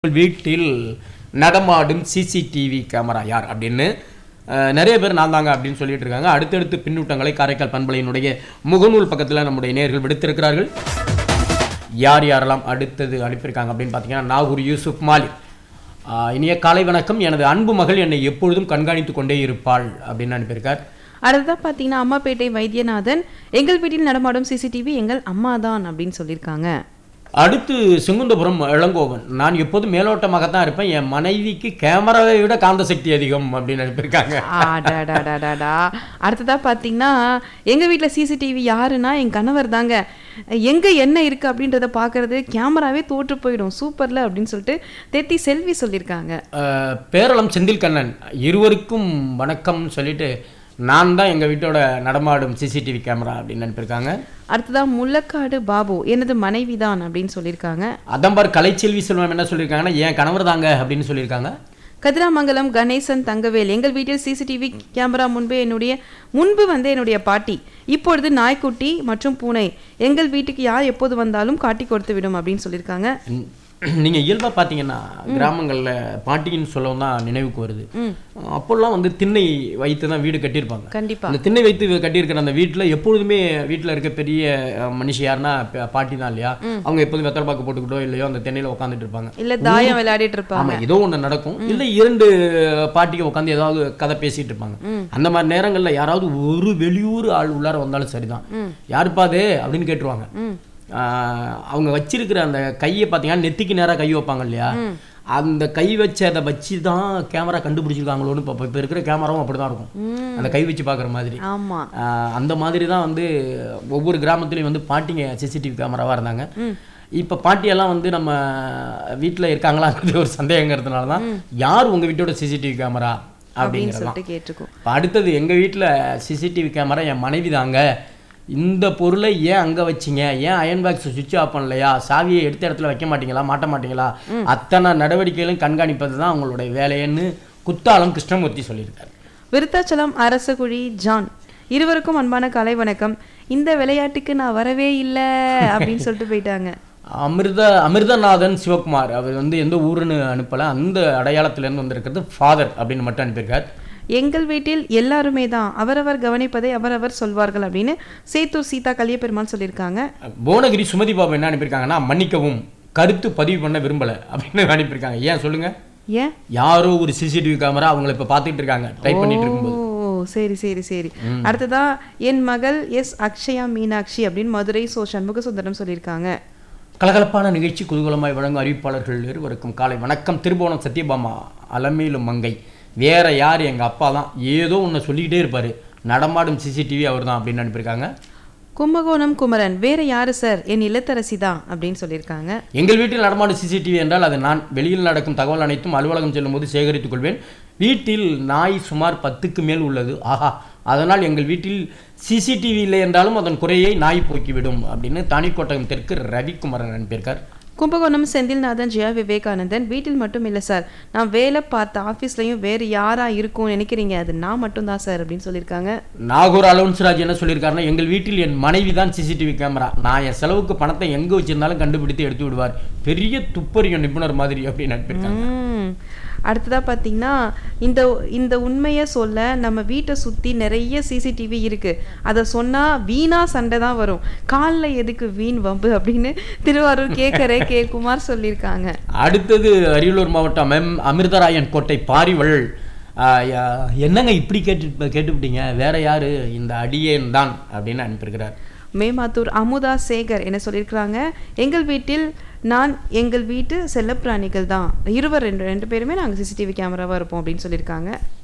உங்கள் வீட்டில் நடமாடும் சிசிடிவி கேமரா யார் அப்படின்னு அஹ், நிறைய பேர் நான் தாங்க அப்படின்னு சொல்லிட்டு இருக்காங்க அடுத்தடுத்து பின்னூட்டங்களை காரைக்கால் பண்பலையினுடைய முகநூல் பக்கத்தில் நம்முடைய நேர்கள் விடுத்திருக்கிறார்கள் யார் யாரெல்லாம் அடுத்தது அனுப்பியிருக்காங்க அப்படின்னு பார்த்தீங்கன்னா நாகூர் யூசுப் மாலிக் அஹ், இனிய காலை வணக்கம் எனது அன்பு மகள் என்னை எப்பொழுதும் கண்காணித்து கொண்டே இருப்பாள் அப்படின்னு அனுப்பியிருக்கார் அடுத்ததா பார்த்தீங்கன்னா அம்மாப்பேட்டை வைத்தியநாதன் எங்கள் வீட்டில் நடமாடும் சிசிடிவி எங்கள் அம்மா தான் அப்படின்னு சொல்லியிருக்காங்க அடுத்து செங்குந்தபுரம் இளங்கோவன் நான் எப்போதும் மேலோட்டமாக தான் இருப்பேன் என் மனைவிக்கு கேமராவை விட காந்த சக்தி அதிகம் அப்படின்னு அனுப்பியிருக்காங்க ஆடாடாடாடாடா அடுத்ததா பார்த்தீங்கன்னா எங்கள் வீட்டில் சிசிடிவி யாருன்னா என் கணவர் தாங்க எங்கே என்ன இருக்குது அப்படின்றத பார்க்கறது கேமராவே தோற்று போயிடும் சூப்பரில் அப்படின்னு சொல்லிட்டு தெத்தி செல்வி சொல்லியிருக்காங்க அஹ், பேரளம் செந்தில் கண்ணன் இருவருக்கும் வணக்கம்னு சொல்லிட்டு நான் தான் எங்கள் வீட்டோட நடமாடும் சிசிடிவி கேமரா அப்படின்னு அனுப்பியிருக்காங்க அடுத்ததா முள்ளக்காடு பாபு எனது மனைவி தான் அப்படின்னு சொல்லியிருக்காங்க அதம்பார் கலைச்செல்வி செல்வம் என்ன சொல்லியிருக்காங்கன்னா என் கணவர் தாங்க அப்படின்னு சொல்லியிருக்காங்க கதிராமங்கலம் கணேசன் தங்கவேல் எங்கள் வீட்டில் சிசிடிவி கேமரா முன்பு என்னுடைய முன்பு வந்து என்னுடைய பாட்டி இப்பொழுது நாய்க்குட்டி மற்றும் பூனை எங்கள் வீட்டுக்கு யார் எப்போது வந்தாலும் காட்டி கொடுத்து விடும் அப்படின்னு சொல்லியிருக்காங்க ம், நீங்க இயல்பா பார்த்தீங்கன்னா கிராமங்கள்ல பாட்டின்னு சொல்லவும் தான் நினைவுக்கு வருது அப்போல்லாம் வந்து திண்ணை வைத்து தான் வீடு கட்டியிருப்பாங்க கண்டிப்பா அந்த திண்ணை வைத்து கட்டியிருக்கிற அந்த வீட்டுல எப்பொழுதுமே வீட்டுல இருக்க பெரிய அஹ், மனுஷி யாருன்னா ப- பாட்டி தான் இல்லையா அவங்க எப்போதும் வெத்தலை பாக்கு போட்டுக்கிட்டோ இல்லையோ அந்த திண்ணையில உட்காந்துட்டு இருப்பாங்க இல்ல தாயம் விளையாடிட்டு இருப்பாங்க ஆமா ஏதோ ஒண்ணு நடக்கும் இல்ல இரண்டு பாட்டிக்கு உட்காந்து ஏதாவது கதை பேசிட்டு இருப்பாங்க அந்த மாதிரி நேரங்கள்ல யாராவது ஒரு வெளியூர் ஆள் உள்ளார வந்தாலும் சரிதான் யாருப்பா அது அப்படின்னு கேட்டுருவாங்க ஆஹ் அவங்க வச்சிருக்கிற அந்த கையை பார்த்தீங்கன்னா நெத்திக்கு நேரா கை வைப்பாங்க இல்லையா அந்த கை வச்சதை வச்சு தான் கேமரா கண்டுபிடிச்சிருக்காங்களோன்னு இப்போ இப்போ இருக்கிற கேமராவும் அப்படிதான் இருக்கும் அந்த கை வச்சு பார்க்குற மாதிரி ஆமா ஆஹ் அந்த மாதிரி தான் வந்து ஒவ்வொரு கிராமத்துலேயும் வந்து பாட்டிங்க சிசிடிவி கேமராவாக இருந்தாங்க இப்போ பாட்டியெல்லாம் வந்து நம்ம வீட்டில் இருக்காங்களாங்கிறது ஒரு சந்தேகங்கிறதுனால தான் யார் உங்கள் வீட்டோட சிசிடிவி கேமரா அப்படின்னு அப்படிங்கிறது சொல்லிட்டு கேட்டிருக்கோம் இப்போ அடுத்தது எங்கள் வீட்டில் சிசிடிவி கேமரா என் மனைவி தாங்க இந்த பொருளை ஏன் அங்கே வச்சீங்க ஏன் அயன் பாக்ஸ் சுவிட்ச் ஆஃப் பண்ணலையா சாவியை எடுத்த இடத்துல வைக்க மாட்டீங்களா மாட்ட மாட்டீங்களா அத்தனை நடவடிக்கைகளும் கண்காணிப்பது தான் அவங்களுடைய வேலைன்னு குத்தாலம் கிருஷ்ணமூர்த்தி சொல்லியிருக்காரு விருத்தாச்சலம் அரசகுழி ஜான் இருவருக்கும் அன்பான கலை வணக்கம் இந்த விளையாட்டுக்கு நான் வரவே இல்லை அப்படின்னு சொல்லிட்டு போயிட்டாங்க அமிர்த அமிர்தநாதன் சிவகுமார் அவர் வந்து எந்த ஊருன்னு அனுப்பல அந்த அடையாளத்திலேருந்து வந்திருக்கிறது ஃபாதர் அப்படின்னு மட்டும் அனுப்பியிருக்கார் எங்கள் வீட்டில் எல்லாருமே தான் அவரவர் கவனிப்பதை அவரவர் சொல்வார்கள் அப்படின்னு சேத்தூர் சீதா கலியபெருமான் சொல்லியிருக்காங்க புவனகிரி சுமதி பாபு என்ன அனுப்பியிருக்காங்கன்னா மன்னிக்கவும் கருத்து பதிவு பண்ண விரும்பல அப்படின்னு அனுப்பியிருக்காங்க ஏன் சொல்லுங்க ஏன் யாரோ ஒரு சிசிடிவி கேமரா அவங்கள இப்ப பார்த்துட்டு இருக்காங்க டைப் பண்ணிட்டு இருக்கும்போது ஓ சரி சரி சரி அடுத்ததா என் மகள் எஸ் அக்ஷயா மீனாட்சி அப்படின்னு மதுரை சோ சண்முக சுந்தரம் சொல்லியிருக்காங்க கலகலப்பான நிகழ்ச்சி குதூகலமாய் வழங்கும் அறிவிப்பாளர்கள் இருவருக்கும் காலை வணக்கம் திருபுவனம் சத்யபாமா அலமேலும் மங்கை வேற யார் எங்க அப்பா தான் ஏதோ ஒன்று சொல்லிக்கிட்டே இருப்பாரு நடமாடும் சிசிடிவி அவர் தான் அப்படின்னு அனுப்பியிருக்காங்க கும்பகோணம் குமரன் வேற யாரு சார் என் இல்லத்தரசி தான் அப்படின்னு சொல்லியிருக்காங்க எங்கள் வீட்டில் நடமாடும் சிசிடிவி என்றால் அது நான் வெளியில் நடக்கும் தகவல் அனைத்தும் அலுவலகம் செல்லும்போது சேகரித்துக் கொள்வேன் வீட்டில் நாய் சுமார் பத்துக்கு மேல் உள்ளது ஆஹா அதனால் எங்கள் வீட்டில் சிசிடிவி இல்லை என்றாலும் அதன் குறையை நாய் போக்கிவிடும் அப்படின்னு தானிக்கோட்டகம் தெற்கு ரவிக்குமரன் அனுப்பியிருக்கார் கும்பகோணம் செந்தில்நாதன் ஜெயா விவேகானந்தன் வீட்டில் மட்டும் இல்லை சார் நான் வேலை பார்த்த ஆஃபீஸ்லையும் வேறு யாரா இருக்கும்னு நினைக்கிறீங்க அது நான் மட்டும்தான் சார் அப்படின்னு சொல்லியிருக்காங்க நாகூர் அலோன்ஸ்ராஜ் என்ன சொல்லியிருக்காருன்னா எங்கள் வீட்டில் என் மனைவி தான் சிசிடிவி கேமரா நான் என் செலவுக்கு பணத்தை எங்கே வச்சிருந்தாலும் கண்டுபிடித்து எடுத்து விடுவார் பெரிய துப்பறியும் நிபுணர் மாதிரி அப்படின்னு அனுப்பியிருக்காங்க ம். அடுத்ததா பார்த்தீங்கன்னா இந்த இந்த உண்மையை சொல்ல நம்ம வீட்டை சுற்றி நிறைய சிசிடிவி இருக்கு அதை சொன்னா வீணா சண்டை தான் வரும் காலில் எதுக்கு வீண் வம்பு அப்படின்னு திருவாரூர் கேட்கற கே குமார் சொல்லியிருக்காங்க அடுத்தது அரியலூர் மாவட்டம் எம் அமிர்தராயன் கோட்டை பாரிவள் ஆஹ் யா- என்னங்க இப்படி கேட்டு கேட்டுவிட்டீங்க வேற யாரு இந்த அடியேன் தான் அப்படின்னு அனுப்பியிருக்கிறார் மேமாத்தூர் அமுதா சேகர் என்ன சொல்லியிருக்கிறாங்க எங்கள் வீட்டில் நான் எங்கள் வீட்டு செல்லப்பிராணிகள் தான் இருவர் ரெண்டு ரெண்டு பேருமே நாங்கள் சிசிடிவி கேமராவாக இருப்போம் அப்படின்னு சொல்லியிருக்காங்க